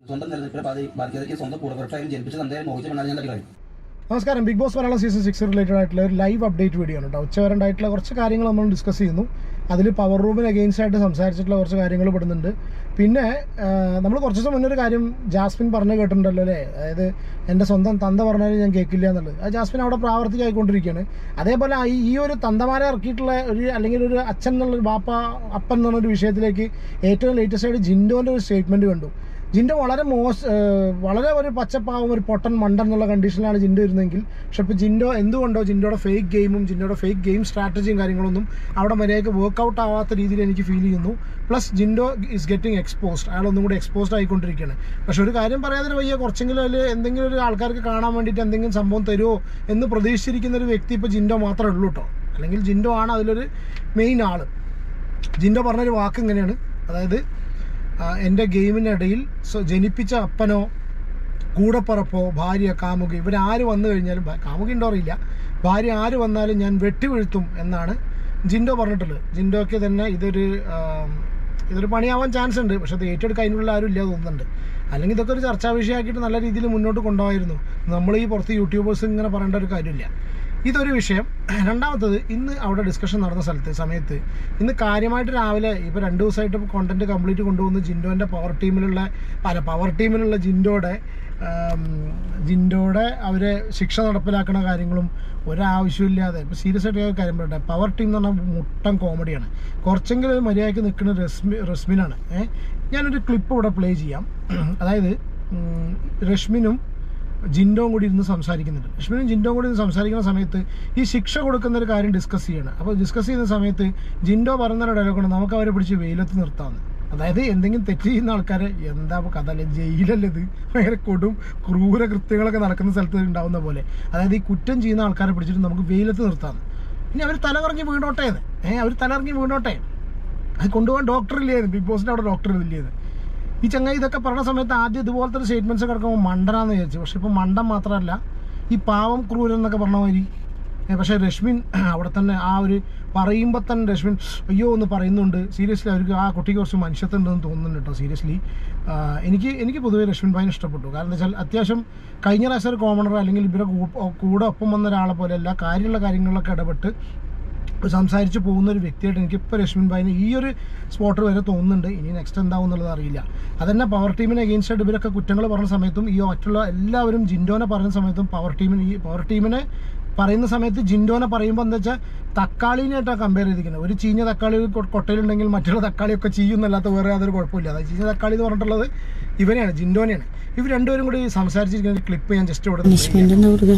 സ്വന്തം നിലനിൽപ്പിനെ ബാധി- ബാധിക്കാതിരിക്കാൻ സ്വന്തം കൂടപ്പിറപ്പായാലും ജനിപ്പിച്ച തന്റെ മോഹിച്ച മണ്ണാണ് ഞാൻ തട്ടിക്കളയും നമസ്കാരം Bigg Boss Malayalam season six related ആയിട്ടുള്ള ഒരു ലൈവ് അപ്ഡേറ്റ് വീഡിയോ ആണ് കേട്ടോ ഉച്ചവരെ ഉണ്ടായിട്ടുള്ള കുറച്ച് കാര്യങ്ങൾ നമ്മൾ ഡിസ്കസ് ചെയ്യുന്നു അതിൽ പവർ റൂമിന് അഗെയിൻസ്റ്റ് ആയിട്ട് സംസാരിച്ചിട്ടുള്ള കുറച്ച് കാര്യങ്ങൾ പെടുന്നുണ്ട് പിന്നെ നമ്മൾ കുറച്ച് ദിവസം മുന്നേ ഒരു കാര്യം ജാസ്മിൻ പറഞ്ഞു കേട്ടിട്ടുണ്ടല്ലോ അല്ലേ അതായത് എൻ്റെ സ്വന്തം തന്ത പറഞ്ഞാലും ഞാൻ കേൾക്കില്ല എന്നുള്ളത് അത് ജാസ്മിൻ അവിടെ പ്രാവർത്തികമായിക്കൊണ്ടിരിക്കുകയാണ് അതേപോലെ ഈ- ഈ ഒരു തന്തമാരെ ഇറക്കിയിട്ടുള്ള ഒരു അല്ലെങ്കിൽ ഒരു അച്ഛൻ എന്നുള്ള ഒരു ബാപ്പ അപ്പൻ എന്നുള്ള ഒരു വിഷയത്തിലേക്ക് ഏറ്റവും ലേറ്റസ്റ്റ് ആയിട്ട് ജിൻഡോൻ്റെ ഒരു സ്റ്റേറ്റ്മെൻറ്റ് കണ്ടു ജിൻഡോ വളരെ മോശ ഏഹ് വളരെ ഒരു പച്ചപ്പാവും ഒരു പൊട്ടൻ മണ്ടൻ എന്നുള്ള കണ്ടീഷനിലാണ് ജിൻഡോ ഇരുന്നെങ്കിൽ പക്ഷെ ഇപ്പോൾ ജിൻഡോ എന്തുകൊണ്ടോ ജിൻഡോയുടെ ഫേക്ക് ഗെയിമും ജിൻഡോയുടെ ഫേക്ക് ഗെയിം സ്ട്രാറ്റജിയും കാര്യങ്ങളൊന്നും അവിടെ മര്യാദയ്ക്ക് വർക്കൗട്ട് ആവാത്ത രീതിയിൽ എനിക്ക് ഫീൽ ചെയ്യുന്നു plus Jinto is getting exposed അയാൾ ഒന്നും കൂടി എക്സ്പോസ്ഡ് ആയിക്കൊണ്ടിരിക്കുകയാണ് പക്ഷെ ഒരു കാര്യം പറയാതെ വയ്യ കുറച്ചെങ്കിലും അതിൽ എന്തെങ്കിലും ഒരു ആൾക്കാർക്ക് കാണാൻ വേണ്ടിയിട്ട് എന്തെങ്കിലും സംഭവം തരുമോ എന്ന് പ്രതീക്ഷിച്ചിരിക്കുന്ന ഒരു വ്യക്തി ഇപ്പോൾ ജിൻഡോ മാത്രമേ ഉള്ളൂ കേട്ടോ അല്ലെങ്കിൽ ജിൻഡോ ആണ് അതിലൊരു മെയിൻ ആള് ജിൻഡോ പറഞ്ഞൊരു വാക്ക് ഇങ്ങനെയാണ് അതായത് ആ, എൻ്റെ ഗെയിമിനിടയിൽ സ്വ- ജനിപ്പിച്ച അപ്പനോ കൂടപ്പറപ്പോ ഭാര്യ കാമുകി ഇവരാര് വന്നു കഴിഞ്ഞാലും ഭ- കാമുകി ഉണ്ടോ അറിയില്ല ഭാര്യ ആര് വന്നാലും ഞാൻ വെട്ടിവീഴ്ത്തും എന്നാണ് ജിൻഡോ പറഞ്ഞിട്ടുള്ളത് ജിൻഡോയ്ക്ക് തന്നെ ഇതൊരു ആം, ഇതൊരു പണിയാവാൻ ചാൻസ് ഉണ്ട് പക്ഷെ അത് ഏറ്റെടുക്കാൻ അതിനുള്ള ആരും ഇല്ല തോന്നുന്നുണ്ട് അല്ലെങ്കിൽ ഇതൊക്കെ ഒരു ചർച്ചാ വിഷയമാക്കിയിട്ട് നല്ല രീതിയിൽ മുന്നോട്ട് കൊണ്ടുപോയിരുന്നു നമ്മൾ ഈ പുറത്ത് യൂട്യൂബേഴ്സ് ഇങ്ങനെ പറയേണ്ട ഒരു കാര്യമില്ല ഇതൊരു വിഷയം രണ്ടാമത്തത് ഇന്ന് അവിടെ ഡിസ്കഷൻ നടന്ന സ്ഥലത്ത് സമയത്ത് ഇന്ന് കാര്യമായിട്ട് രാവിലെ ഇപ്പോൾ രണ്ട് ദിവസമായിട്ട് കോണ്ടന്റ് കംപ്ലീറ്റ് കൊണ്ടുപോകുന്ന ജിൻഡോൻ്റെ പവർ ടീമിലുള്ള പല പവർ ടീമിലുള്ള ജിൻഡോയുടെ ആം, ജിൻഡോയുടെ അവരെ ശിക്ഷ നടപ്പിലാക്കുന്ന കാര്യങ്ങളും ഒരാവശ്യമില്ലാതെ ഇപ്പോൾ സീരിയസ് ആയിട്ട് ഒരു കാര്യം പറയട്ടെ പവർ ടീം എന്ന് പറഞ്ഞാൽ മുട്ടൻ കോമഡിയാണ് കുറച്ചെങ്കിലും ഒരു മര്യാദയ്ക്ക് നിൽക്കുന്ന റസ്മി റസ്മിനാണ് ഏഹ് ഞാനൊരു ക്ലിപ്പ് ഇവിടെ പ്ലേ ചെയ്യാം അതായത് ഉം, രശ്മിനും ജിൻഡോയും കൂടി ഇരുന്ന് സംസാരിക്കുന്നുണ്ട് ലക്ഷ്മണും ജിൻഡോയും കൂടി ഇരുന്ന് സംസാരിക്കുന്ന സമയത്ത് ഈ ശിക്ഷ കൊടുക്കുന്ന ഒരു കാര്യം ഡിസ്കസ് ചെയ്യണം അപ്പോൾ ഡിസ്കസ് ചെയ്യുന്ന സമയത്ത് ജിൻഡോ പറയുന്ന ഒരു ഡയലോഗാണ് നമുക്ക് അവരെ പിടിച്ച് വെയിലത്ത് നിർത്താമെന്ന് അതായത് എന്തെങ്കിലും തെറ്റ് ചെയ്യുന്ന ആൾക്കാരെ എന്താ ഇപ്പൊ കഥ അല്ലേ ജയിലല്ലേ ഇത് ഭയങ്കര കൊടും ക്രൂര കൃത്യങ്ങളൊക്കെ നടക്കുന്ന സ്ഥലത്ത് ഉണ്ടാവുന്ന പോലെ അതായത് ഈ കുറ്റം ചെയ്യുന്ന ആൾക്കാരെ പിടിച്ചിട്ട് നമുക്ക് വെയിലത്ത് നിർത്താമെന്ന് ഇനി അവർ തലകറങ്ങി വീണോട്ടേ എന്ന് ഏഹ് അവർ തലകറങ്ങി വീണോട്ടെ അത് കൊണ്ടുപോകാൻ ഡോക്ടർ ഇല്ലേന്ന് ബിഗ് ബോസിൻ്റെ അവിടെ ഡോക്ടർ ഇല്ലേന്ന് ഈ ചങ്ങായി ഇതൊക്കെ പറഞ്ഞ സമയത്ത് ആദ്യം ഇതുപോലത്തെ ഒരു സ്റ്റേറ്റ്മെന്റ്സ് കിടക്കുമ്പോൾ മണ്ടനാന്ന് വിചാരിച്ചു പക്ഷെ ഇപ്പോൾ മണ്ടൻ മാത്രമല്ല ഈ പാവം ക്രൂരൻ എന്നൊക്കെ പറഞ്ഞ മാതിരി ഏ, പക്ഷേ രശ്മിൻ അവിടെ തന്നെ ആ ഒരു പറയുമ്പോൾ തന്നെ രശ്മിൻ അയ്യോ എന്ന് പറയുന്നുണ്ട് സീരിയസ്ലി അവർക്ക് ആ കുട്ടിക്ക് കുറച്ച് മനുഷ്യത്വം ഉണ്ടെന്ന് തോന്നുന്നുണ്ട് കേട്ടോ സീരിയസ്ലി എനിക്ക് എനിക്ക് പൊതുവേ രശ്മിൻ ഭായിനെ ഇഷ്ടപ്പെട്ടു കാരണം എന്താ വെച്ചാൽ അത്യാവശ്യം കഴിഞ്ഞ പ്രാവശ്യം ഒരു കോമണർ അല്ലെങ്കിൽ ഇവരെ കൂ- കൂടെ ഒപ്പം വന്ന ഒരാളെ പോലെ എല്ലാ കാര്യമുള്ള കാര്യങ്ങളിലൊക്കെ ഇടപെട്ട് സംസാരിച്ച് പോകുന്ന ഒരു വ്യക്തിയായിട്ട് എനിക്ക് ഇപ്പോൾ രശ്മിൻ ഭായിന് ഈ ഒരു സ്പോട്ട് വരെ തോന്നുന്നുണ്ട് ഇനി നെക്സ്റ്റ് എന്താവും എന്നുള്ളത് അറിയില്ല അതന്നെ പവർ ടീമിനെ അഗെയിൻസ്റ്റ് ആയിട്ട് ഇവരൊക്കെ കുറ്റങ്ങൾ പറഞ്ഞ സമയത്തും ഈ മറ്റുള്ള എല്ലാവരും ജിൻഡോനെ പറയുന്ന സമയത്തും പവർ ടീമിന് ഈ പവർ ടീമിനെ പറയുന്ന സമയത്ത് ജിൻഡോനെ പറയുമ്പോൾ എന്താ വെച്ചാൽ തക്കാളിനായിട്ടാണ് കമ്പയർ ചെയ്തിരിക്കുന്നത് ഒരു ചീഞ്ഞ തക്കാളി കൊ- കൊട്ടയിലുണ്ടെങ്കിൽ മറ്റുള്ള തക്കാളിയൊക്കെ ചെയ്യുന്നല്ലാത്ത വേറെ യാതൊരു കുഴപ്പമില്ല അതായത് ചീഞ്ഞ തക്കാളി എന്ന് പറഞ്ഞിട്ടുള്ളത് ഇവനെയാണ് ജിൻഡോനെയാണ് ഇവർ രണ്ടുപേരും കൂടി സംസാരിച്ചിരിക്കുന്ന ഒരു ക്ലിപ്പ് ഞാൻ ജസ്റ്റ് ഇവിടെ play ചെയ്യാം. പണിഷ്മെന്റ് എന്താ കൊടുക്കുക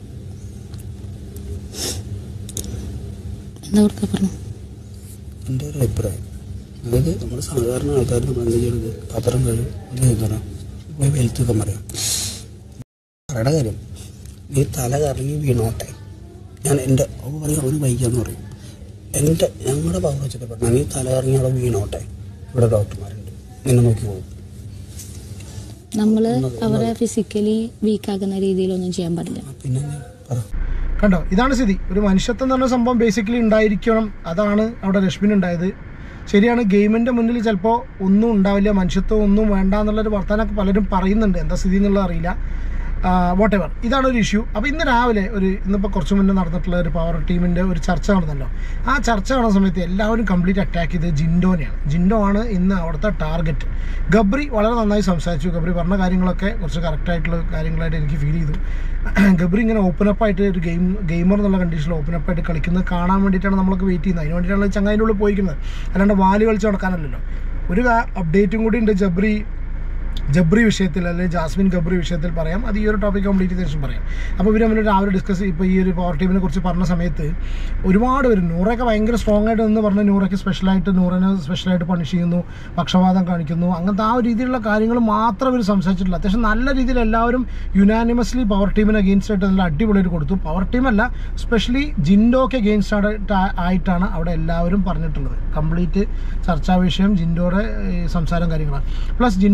എന്താ കൊടുക്കുക പറഞ്ഞു എൻ്റെ ഒരു അഭിപ്രായം അതായത് നമ്മൾ സാധാരണ ആൾക്കാർ നമ്മൾ എന്ത് ചെയ്യരുത് പത്രം കഴിയും എന്ത് ചെയ്തോണം പോയി വെലുത്തൊക്കെ പറയാം പറയണ കാര്യം നീ തല കറങ്ങി വീണോട്ടെ ഞാൻ എൻ്റെ അവ പറയും അവന് വൈകാന്ന് പറയും എൻ്റെ ഞങ്ങളുടെ പവർ വെച്ചിട്ട് പറഞ്ഞാൽ നീ തല കറങ്ങി അവിടെ വീണോട്ടെ ഇവിടെ ഡോക്ടർമാരുണ്ട് നിന്നെ നോക്കി പോകും നമ്മള് അവരെ ഫിസിക്കലി വീക്കാക്കുന്ന രീതിയിലൊന്നും ചെയ്യാൻ പാടില്ല പിന്നെ നീ പറ കണ്ടോ ഇതാണ് സ്ഥിതി ഒരു മനുഷ്യത്വം എന്ന് പറഞ്ഞ സംഭവം ബേസിക്കലി ഉണ്ടായിരിക്കണം അതാണ് അവിടെ രശ്മിൻ ഉണ്ടായത് ശരിയാണ് ഗെയിമിൻ്റെ മുന്നിൽ ചിലപ്പോൾ ഒന്നും ഉണ്ടാവില്ല മനുഷ്യത്വം ഒന്നും വേണ്ട എന്നുള്ളൊരു വർത്തമാനമൊക്കെ പലരും പറയുന്നുണ്ട് എന്താ സ്ഥിതി എന്നുള്ളത് അറിയില്ല വാട്ട് എവർ ഇതാണ് ഒരു ഇഷ്യൂ അപ്പോൾ ഇന്ന് രാവിലെ ഒരു ഇന്നിപ്പോൾ കുറച്ച് മുന്നേ നടന്നിട്ടുള്ള ഒരു പവർ ടീമിൻ്റെ ഒരു ചർച്ച നടന്നല്ലോ ആ ചർച്ച നടന്ന സമയത്ത് എല്ലാവരും കംപ്ലീറ്റ് അറ്റാക്ക് ചെയ്ത് ജിൻഡോനെയാണ് ജിൻഡോ ആണ് ഇന്ന് അവിടുത്തെ ടാർഗറ്റ് ഗബ്രി വളരെ നന്നായി സംസാരിച്ചു ഗബ്രി പറഞ്ഞ കാര്യങ്ങളൊക്കെ കുറച്ച് കറക്റ്റായിട്ടുള്ള കാര്യങ്ങളായിട്ട് എനിക്ക് ഫീൽ ചെയ്തു ഗബ്രി ഇങ്ങനെ ഓപ്പൺ അപ്പ് ആയിട്ട് ഒരു ഗെയിം ഗെയിമർ എന്നുള്ള കണ്ടീഷനിൽ ഓപ്പൺ അപ്പ് ആയിട്ട് കളിക്കുന്നത് കാണാൻ വേണ്ടിയിട്ടാണ് നമ്മളൊക്കെ വെയിറ്റ് ചെയ്യുന്നത് അതിന് വേണ്ടിയിട്ടാണ് ഈ ചങ്ങാതിൻ്റെ ഉള്ളിൽ പോയിരിക്കുന്നത് അല്ലാണ്ട് വാല് കളിച്ച് നടക്കാനല്ലല്ലോ ഒരു അപ്ഡേറ്റും കൂടി ഉണ്ട് ജബ്രി ജബ്രി വിഷയത്തിൽ അല്ലെങ്കിൽ ജാസ്മിൻ ഗബ്രി വിഷയത്തിൽ പറയാം അത് ഈ ഒരു ടോപ്പിക് കംപ്ലീറ്റ് ചെയ്ത ശേഷം പറയാം അപ്പോൾ ഇവർ നമ്മൾ രാവിലെ ഡിസ്കസ് ഇപ്പോൾ ഈ ഒരു പവർ ടീമിനെ കുറിച്ച് പറഞ്ഞ സമയത്ത് ഒരുപാട് പേര് നൂറൊക്കെ ഭയങ്കര സ്ട്രോങ് ആയിട്ട് എന്ന് പറഞ്ഞ് നൂറയ്ക്ക് സ്പെഷ്യലായിട്ട് നൂറിനെ സ്പെഷ്യലായിട്ട് പണിഷ് ചെയ്യുന്നു പക്ഷപാതം കാണിക്കുന്നു അങ്ങനത്തെ ആ ഒരു രീതിയിലുള്ള കാര്യങ്ങൾ മാത്രം ഇവർ സംസാരിച്ചിട്ടില്ല അത്യാവശ്യം നല്ല രീതിയിൽ എല്ലാവരും യുനാനിമസ്ലി പവർ ടീമിന് അഗെയിൻസ്റ്റ് ആയിട്ട് നല്ല അടിപൊളിയായിട്ട് കൊടുത്തു പവർ ടീമല്ല സ്പെഷ്യലി ജിൻഡോക്ക് അഗെയിൻസ്റ്റ് ആയിട്ടാണ് അവിടെ എല്ലാവരും പറഞ്ഞിട്ടുള്ളത് കംപ്ലീറ്റ് ചർച്ചാ വിഷയം ജിൻഡോയുടെ ഈ സംസാരം കാര്യങ്ങളാണ് പ്ലസ് ജിൻഡോ അവിടെ ഒരു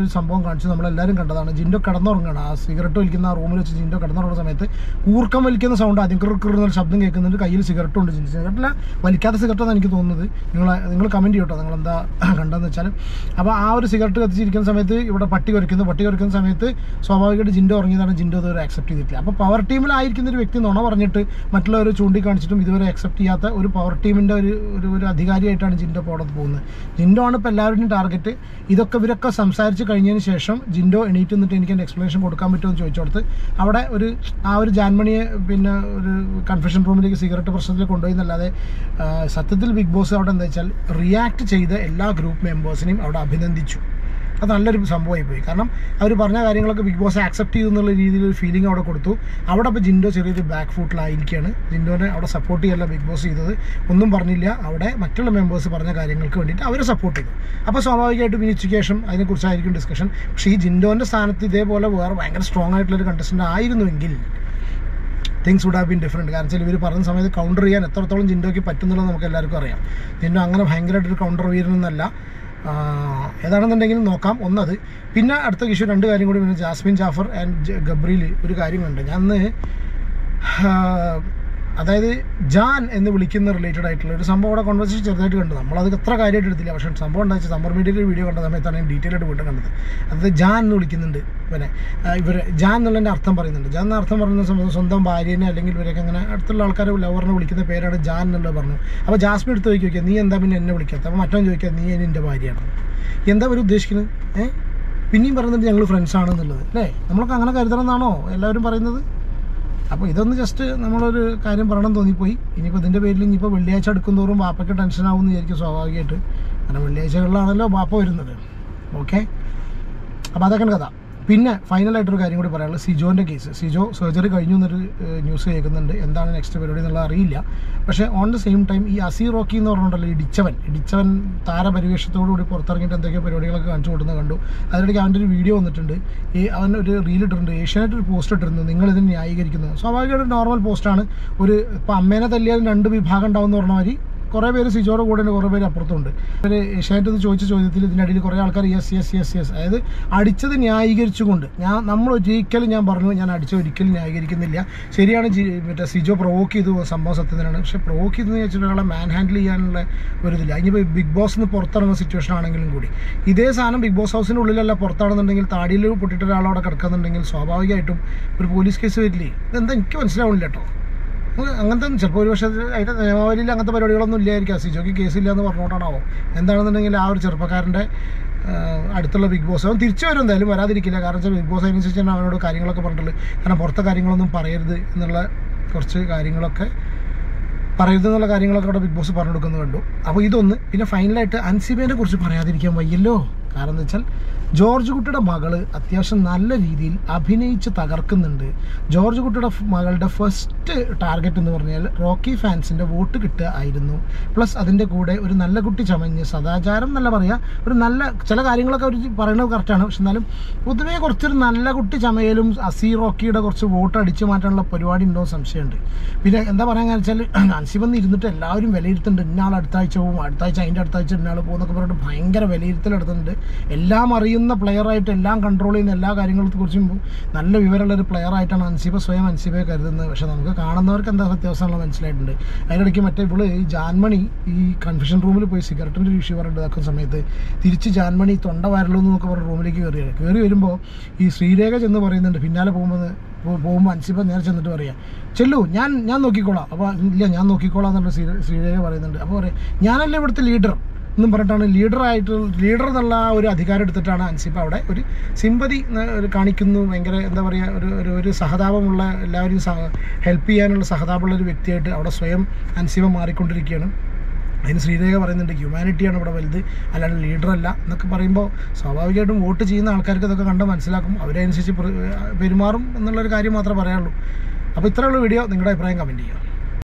സംഭവം കാണിച്ചു നമ്മളെല്ലാവരും കണ്ടതാണ് ജിൻഡോ കിടന്നുറങ്ങണം ആ സിഗരറ്റ് വലിക്കുന്ന ആ റൂമിൽ വെച്ച് ജിൻഡോ കിടന്നുറങ്ങുന്ന സമയത്ത് കൂർക്കം വലിക്കുന്ന സൗണ്ട് ആദ്യം കിറു കിറു എന്നൊരു ശബ്ദം കേൾക്കുന്നുണ്ട് കയ്യിൽ സിഗരറ്റും ഉണ്ട് ജിൻഡോ സിഗരറ്റില്ല വലിക്കാത്ത സിഗരറ്റാണ് എനിക്ക് തോന്നുന്നത് നിങ്ങൾ നിങ്ങൾ കമൻറ്റ് ചെയ്യട്ടോ നിങ്ങൾ എന്താ കണ്ടതെന്ന് വെച്ചാൽ അപ്പോൾ ആ ഒരു സിഗരറ്റ് കത്തിച്ചിരിക്കുന്ന സമയത്ത് ഇവിടെ പട്ടി കുറയ്ക്കുന്നു പട്ടി കുറയ്ക്കുന്ന സമയത്ത് സ്വാഭാവികമായിട്ട് ജിൻഡോ ഉറങ്ങിയതാണ് ജിൻഡോ ഇതുവരെ അക്സെപ്റ്റ് ചെയ്തിട്ടില്ല അപ്പോൾ പവർ ടീമിലായിരിക്കുന്ന ഒരു വ്യക്തി നുണ പറഞ്ഞിട്ട് മറ്റുള്ളവർ ചൂണ്ടിക്കാണിച്ചിട്ടും ഇതുവരെ അക്സെപ്റ്റ് ചെയ്യാത്ത ഒരു പവർ ടീമിൻ്റെ ഒരു ഒരു ഒരു അധികാരിയായിട്ടാണ് ജിൻഡോ ഇപ്പോൾ അവിടെ പോകുന്നത് ജിൻഡോ ആണ് ഇപ്പോൾ എല്ലാവരുടെയും ടാർഗറ്റ് ഇതൊക്കെ ഇവരൊക്കെ സംസാരിച്ച് കഴിഞ്ഞതിന് ശേഷം ജിൻഡോ എണീറ്റ് നിന്നിട്ട് എനിക്ക് എൻ്റെ എക്സ്പ്ലനേഷൻ കൊടുക്കാൻ പറ്റുമോ എന്ന് ചോദിച്ചോടത്ത് അവിടെ ഒരു ആ ഒരു ജാൻമണിയെ പിന്നെ ഒരു കൺഫെഷൻ റൂമിലേക്ക് സിഗരറ്റ് പ്രശ്നത്തിൽ കൊണ്ടുപോയി എന്നല്ലാതെ ആ, സത്യത്തിൽ ബിഗ് ബോസ് അവിടെ എന്താ വെച്ചാൽ റിയാക്ട് ചെയ്ത എല്ലാ ഗ്രൂപ്പ് മെമ്പേഴ്സിനെയും അവിടെ അഭിനന്ദിച്ചു അത് നല്ലൊരു സംഭവമായി പോയി കാരണം അവർ പറഞ്ഞ കാര്യങ്ങളൊക്കെ ബിഗ് ബോസ് ആക്സെപ്റ്റ് ചെയ്തു എന്നുള്ള രീതിയിൽ ഒരു ഫീലിംഗ് അവിടെ കൊടുത്തു അവിടെ ഇപ്പോൾ ജിൻഡോ ചെറിയൊരു ബാക്ക് ഫുട്ടിലായിരിക്കുകയാണ് ജിൻഡോനെ അവിടെ സപ്പോർട്ട് ചെയ്യല്ല ബിഗ് ബോസ് ചെയ്തത് ഒന്നും പറഞ്ഞില്ല അവിടെ മറ്റുള്ള മെമ്പേഴ്സ് പറഞ്ഞ കാര്യങ്ങൾക്ക് വേണ്ടിയിട്ട് അവരെ സപ്പോർട്ട് ചെയ്തു അപ്പോൾ സ്വാഭാവികമായിട്ടും ഇനി ഉച്ചയ്ക്ക് ശേഷം അതിനെക്കുറിച്ചായിരിക്കും ഡിസ്കഷൻ പക്ഷേ ഈ ജിൻഡോൻ്റെ സ്ഥാനത്ത് ഇതേപോലെ വേറെ ഭയങ്കര സ്ട്രോങ് ആയിട്ടുള്ളൊരു കണ്ടസ്റ്റൻ്റ് ആയിരുന്നുവെങ്കിൽ things would have been different കാരണം വെച്ചാൽ ഇവർ പറഞ്ഞ സമയത്ത് കൗണ്ടർ ചെയ്യാൻ എത്രത്തോളം ജിൻഡോയ്ക്ക് പറ്റുന്നുള്ളത് നമുക്ക് എല്ലാവർക്കും അറിയാം ജിൻഡോ അങ്ങനെ ഭയങ്കരമായിട്ടൊരു കൗണ്ടർ വീരനൊന്നല്ല ഏതാണെന്നുണ്ടെങ്കിൽ നോക്കാം ഒന്നത് പിന്നെ അടുത്ത ഇഷ്യൂ രണ്ട് കാര്യം കൂടി പിന്നെ ജാസ്മിൻ ജാഫർ ആൻഡ് ഗബ്രിയിൽ ഒരു കാര്യമുണ്ട് ഞാൻ അന്ന് ആ, അതായത് ജാൻ എന്ന് വിളിക്കുന്ന റിലേറ്റഡ് ആയിട്ടുള്ള ഒരു സംഭവം അവിടെ കോൺവെർസേഷൻ ചെറുതായിട്ട് കണ്ടത് നമ്മളത് എത്ര കാര്യമായിട്ട് എടുത്തില്ല പക്ഷേ സംഭവം എന്താ വെച്ചാൽ സമ്മർ മീഡിയയിൽ വീഡിയോ കണ്ട സമയത്താണ് ഞാൻ ഡീറ്റെയിൽ ആയിട്ട് വീണ്ടും കണ്ടത് അതായത് ജാൻ എന്ന് വിളിക്കുന്നുണ്ട് പിന്നെ ഇവർ ജാൻ എന്നുള്ളതിൻ്റെ അർത്ഥം പറയുന്നുണ്ട് ജാൻ എന്ന അർത്ഥം പറയുന്ന സമയത്ത് സ്വന്തം ഭാര്യനെ അല്ലെങ്കിൽ ഇവരൊക്കെ അങ്ങനെ അടുത്തുള്ള ആൾക്കാരെ ലവറിനെ വിളിക്കുന്ന പേരാണ് ജാൻ എന്നുള്ളത് പറഞ്ഞു അപ്പോൾ ജാസ്മിൻ എടുത്ത് ചോദിക്കുക നീ എന്താ പിന്നെ എന്നെ വിളിക്കാത്ത അപ്പോൾ മറ്റവൻ ചോദിക്കുക നീ എൻ്റെ ഭാര്യയാണ് എന്താ അവർ ഉദ്ദേശിക്കുന്നത് ഏഹ് പിന്നെയും പറയുന്നുണ്ട് ഞങ്ങൾ ഫ്രണ്ട്സ് ആണെന്നുള്ളത് അല്ലേ നമ്മളൊക്കെ അങ്ങനെ കരുതണം എന്നാണോ എല്ലാവരും പറയുന്നത് അപ്പോൾ ഇതൊന്ന് ജസ്റ്റ് നമ്മളൊരു കാര്യം പറയണം തോന്നിപ്പോയി ഇനിയിപ്പോൾ ഇതിൻ്റെ പേരിൽ ഇനിയിപ്പോൾ വെള്ളിയാഴ്ച അടുക്കും തോറും ബാപ്പയ്ക്ക് ടെൻഷനാവും എന്ന് വിചാരിക്കും സ്വാഭാവികമായിട്ട് കാരണം വെള്ളിയാഴ്ചകളിലാണല്ലോ ബാപ്പ വരുന്നത് ഓക്കെ അപ്പോൾ അതൊക്കെയാണ് കഥ പിന്നെ ഫൈനലായിട്ടൊരു കാര്യം കൂടി പറയാനുള്ളത് സിജോൻ്റെ കേസ് സിജോ സർജറി കഴിഞ്ഞു എന്നൊരു ന്യൂസ് കേൾക്കുന്നുണ്ട് എന്താണ് നെക്സ്റ്റ് പരിപാടി എന്നുള്ളത് അറിയില്ല പക്ഷേ ഓൺ ദ സെയിം ടൈം ഈ അസീർ റോക്കി എന്ന് പറഞ്ഞിട്ടുണ്ടല്ലോ ഇടിച്ചവൻ ഇടിച്ചവൻ താരപരിവേഷത്തോടുകൂടി പുറത്തിറങ്ങിയിട്ട് എന്തൊക്കെയോ പരിപാടികളൊക്കെ കാണിച്ചു കൊടുക്കുന്നത് കണ്ടു അതിനിടയ്ക്ക് അവൻ്റെ ഒരു വീഡിയോ വന്നിട്ടുണ്ട് ഈ അവൻ ഒരു റീൽ ഇട്ടിട്ടുണ്ട് ഏഷ്യാനെറ്റ് ഒരു പോസ്റ്റ് ഇട്ടിരുന്നു നിങ്ങൾ ഇതിന് ന്യായീകരിക്കുന്നത് സ്വാഭാവികമായിട്ടും നോർമൽ പോസ്റ്റാണ് ഒരു ഇപ്പോൾ അമ്മേനെ തല്ലിയാലും രണ്ട് വിഭാഗം ഉണ്ടാവും എന്ന് പറഞ്ഞ മാതിരി കുറേ പേര് സിജോയുടെ കൂടെ ഉണ്ട് കുറേ പേര് അപ്പുറത്തുണ്ട് ഇവർ ഏഷ്യാനെറ്റ് ചോദിച്ച ചോദ്യത്തിൽ ഇതിനിടയിൽ കുറേ ആൾക്കാർ യെസ് യെസ് യെസ് യെസ് അതായത് അടിച്ചത് ന്യായീകരിച്ചുകൊണ്ട് ഞാൻ നമ്മൾ ഒരിക്കലും ഞാൻ പറഞ്ഞു ഞാൻ അടിച്ച ഒരിക്കലും ന്യായീകരിക്കുന്നില്ല ശരിയാണ് ജി മറ്റേ സിജോ പ്രൊവോക്ക് ചെയ്തു സംഭവം സത്യത്തിനാണ് പക്ഷേ പ്രൊവോക്ക് ചെയ്തെന്ന് വെച്ചിട്ട് ഒരാളെ മാൻ ഹാൻഡിൽ ചെയ്യാനുള്ള ഒരു ഇതില്ല ഇനിയിപ്പോൾ ബിഗ് ബോസ് നിന്ന് പുറത്തിറങ്ങുന്ന സിറ്റുവേഷൻ ആണെങ്കിലും കൂടി ഇതേ സാധനം ബിഗ് ബോസ് ഹൗസിൻ്റെ ഉള്ളിലല്ല പുറത്താണെന്നുണ്ടെങ്കിൽ താടിയിൽ പൊട്ടിയിട്ട് ഒരാളവിടെ കിടക്കുന്നുണ്ടെങ്കിൽ സ്വാഭാവികമായിട്ടും ഒരു പോലീസ് കേസ് വരില്ലേ ഇതെന്താ എനിക്ക് മനസ്സിലാവണില്ല കേട്ടോ നമുക്ക് അങ്ങനത്തെ ചിലപ്പോൾ ഒരു പക്ഷേ അതിൻ്റെ നിയമാവലിയിൽ അങ്ങനത്തെ പരിപാടികളൊന്നും ഇല്ലായിരിക്കാം സിജോക്ക് കേസില്ല എന്ന് പറഞ്ഞുകൊണ്ടാണാവോ എന്താണെന്നുണ്ടെങ്കിൽ ആ ഒരു ചെറുപ്പക്കാരൻ്റെ ആ, അടുത്തുള്ള ബിഗ് ബോസ് അവൻ തിരിച്ചു വരും എന്തായാലും വരാതിരിക്കില്ല കാരണം വെച്ചാൽ ബിഗ് ബോസ് അതിനനുസരിച്ച് തന്നെ അവനോട് കാര്യങ്ങളൊക്കെ പറഞ്ഞിട്ടുള്ളത് കാരണം പുറത്തെ കാര്യങ്ങളൊന്നും പറയരുത് എന്നുള്ള കുറച്ച് കാര്യങ്ങളൊക്കെ പറയരുത് എന്നുള്ള കാര്യങ്ങളൊക്കെ അവിടെ ബിഗ് ബോസ് പറഞ്ഞു കൊടുക്കുന്നത് കണ്ടു അപ്പോൾ ഇതൊന്ന് പിന്നെ ഫൈനലായിട്ട് അൻസിബേനെ കുറിച്ച് പറയാതിരിക്കാൻ വയ്യല്ലോ കാരണം എന്താ വെച്ചാൽ ജോർജ് കുട്ടിയുടെ മകള് അത്യാവശ്യം നല്ല രീതിയിൽ അഭിനയിച്ച് തകർക്കുന്നുണ്ട് ജോർജ് കുട്ടിയുടെ ഫ് മകളുടെ ഫസ്റ്റ് ടാർഗറ്റ് എന്ന് പറഞ്ഞാൽ റോക്കി ഫാൻസിൻ്റെ വോട്ട് കിട്ടുക ആയിരുന്നു പ്ലസ് അതിൻ്റെ കൂടെ ഒരു നല്ല കുട്ടി ചമഞ്ഞ് സദാചാരം എന്നല്ല പറയുക ഒരു നല്ല ചില കാര്യങ്ങളൊക്കെ അവർ പറയുന്നത് കറക്റ്റാണ് പക്ഷെ എന്നാലും പൊതുവേ കുറച്ചൊരു നല്ല കുട്ടി ചമയലും അസി റോക്കിയുടെ കുറച്ച് വോട്ട് അടിച്ചു മാറ്റാനുള്ള പരിപാടി ഉണ്ടോ എന്ന് സംശയമുണ്ട് പിന്നെ എന്താ പറയാന്ന് വെച്ചാൽ അൻസിബന്ന് ഇരുന്നിട്ട് എല്ലാവരും വിലയിരുത്തുന്നുണ്ട് ഇന്നാൾ അടുത്ത ആഴ്ച പോകും അടുത്ത ആഴ്ച അതിൻ്റെ അടുത്ത ആഴ്ച ഇന്നാൾ പോകുന്നൊക്കെ പറഞ്ഞിട്ട് ഭയങ്കര വിലയിരുത്തൽ നടത്തുന്നുണ്ട് എല്ലാം അറിയുന്ന പ്ലെയറായിട്ട് എല്ലാം കൺട്രോൾ ചെയ്യുന്ന എല്ലാ കാര്യങ്ങളെ കുറിച്ചും നല്ല വിവരമുള്ള ഒരു പ്ലെയറായിട്ടാണ് അൻസിബ സ്വയം അൻസിബയെ കരുതുന്നത് പക്ഷെ നമുക്ക് കാണുന്നവർക്ക് എന്താ സത്യാവസ്ഥ മനസ്സിലായിട്ടുണ്ട് അതിനിടയ്ക്ക് മറ്റേ ഇവള് ഈ ജാൻമണി ഈ കൺഫ്യൂഷൻ റൂമിൽ പോയി സിഗരറ്റിൻ്റെ ഒരു ഇഷ്യൂ പറഞ്ഞിട്ട് ഇതാക്കുന്ന സമയത്ത് തിരിച്ച് ജാൻമണി തൊണ്ട വരലോ എന്നൊക്കെ പറഞ്ഞ് റൂമിലേക്ക് കയറിയാണ് കയറി വരുമ്പോൾ ഈ ശ്രീരേഖ ചെന്ന് പറയുന്നുണ്ട് പിന്നാലെ പോകുമ്പോൾ പോകുമ്പോൾ അൻസിബ നേരെ ചെന്നിട്ട് പറയാം ചെല്ലു ഞാൻ ഞാൻ നോക്കിക്കോളാം അപ്പോൾ ഇല്ല ഞാൻ നോക്കിക്കോളാം എന്നുള്ള ശ്രീ ശ്രീരേഖ പറയുന്നുണ്ട് അപ്പോൾ പറയാം ഞാനല്ലേ ഇവിടുത്തെ ലീഡർ എന്നും പറഞ്ഞിട്ടാണ് ലീഡറായിട്ട് ലീഡർ എന്നുള്ള ആ ഒരു അധികാരം എടുത്തിട്ടാണ് അൻസിബ അവിടെ ഒരു സിമ്പതി ഒരു കാണിക്കുന്നു ഭയങ്കര എന്താ പറയുക ഒരു ഒരു ഒരു സഹതാപമുള്ള എല്ലാവരെയും ഹെൽപ്പ് ചെയ്യാനുള്ള സഹതാപമുള്ള ഒരു വ്യക്തിയായിട്ട് അവിടെ സ്വയം അൻസിബ മാറിക്കൊണ്ടിരിക്കുകയാണ് അതിന് ശ്രീരേഖ പറയുന്നുണ്ട് ഹ്യൂമാനിറ്റിയാണ് ഇവിടെ വലുത് അല്ലാണ്ട് ലീഡറല്ല എന്നൊക്കെ പറയുമ്പോൾ സ്വാഭാവികമായിട്ടും വോട്ട് ചെയ്യുന്ന ആൾക്കാർക്ക് ഇതൊക്കെ കണ്ട് മനസ്സിലാക്കും അവരനുസരിച്ച് പെരുമാറും എന്നുള്ളൊരു കാര്യം മാത്രമേ പറയാനുള്ളൂ അപ്പോൾ ഇത്രയുള്ള വീഡിയോ നിങ്ങളുടെ അഭിപ്രായം കമൻറ്റ് ചെയ്യുക